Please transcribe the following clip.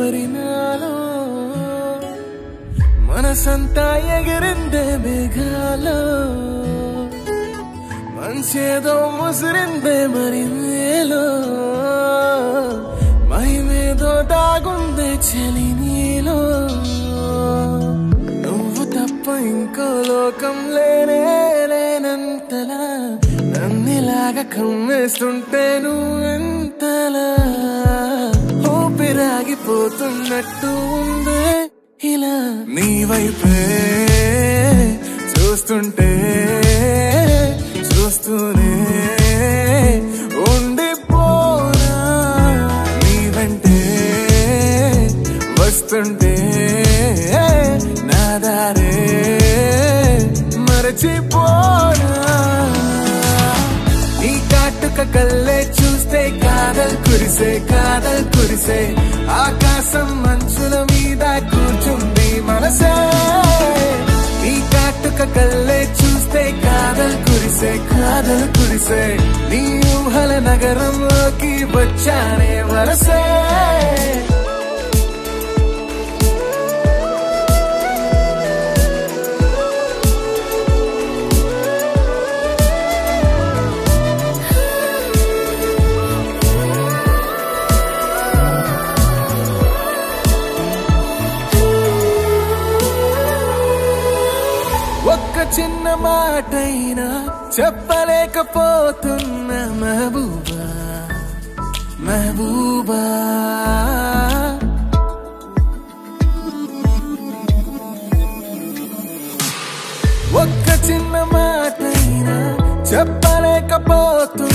మరి నాలో మనసంతా ఎగిరిందే మేఘాలో మంచేదో ముసిరిందే మరి మేలో మహిమేదో దాగుందే చలి నీలో నువ్వు తప్ప ఇంకో లోకం లేనే లేనంతలా నన్నిలాగా కమ్మేస్తుంటే నువ్వెంతలా ఊపిరాగిపోతున్నట్టు ఉందే ఇలా నీ వైపే చూస్తుంటే చూస్తూనే ఉండిపోనా నీ వెంటే వస్తుంటే నా దారే మరచిపోనా ఈ కాటుక కల్లే చూస్తే కాదల్ కురిసే కాదల్ కురిసే ఆకాశం మంచుల మీద కూర్చుంది మనసే ఈ కాటుక కల్లే చూస్తే కాదల్ కురిసే కాదల్ కురిసే నీ ఊహల నగరంలోకి వచ్చానే వరసే ఒక్క చిన్న మాటైనా చెప్పలేకపోతున్న మహబూబా మహబూబా ఒక్క చిన్న మాటైనా చెప్పలేకపోతున్న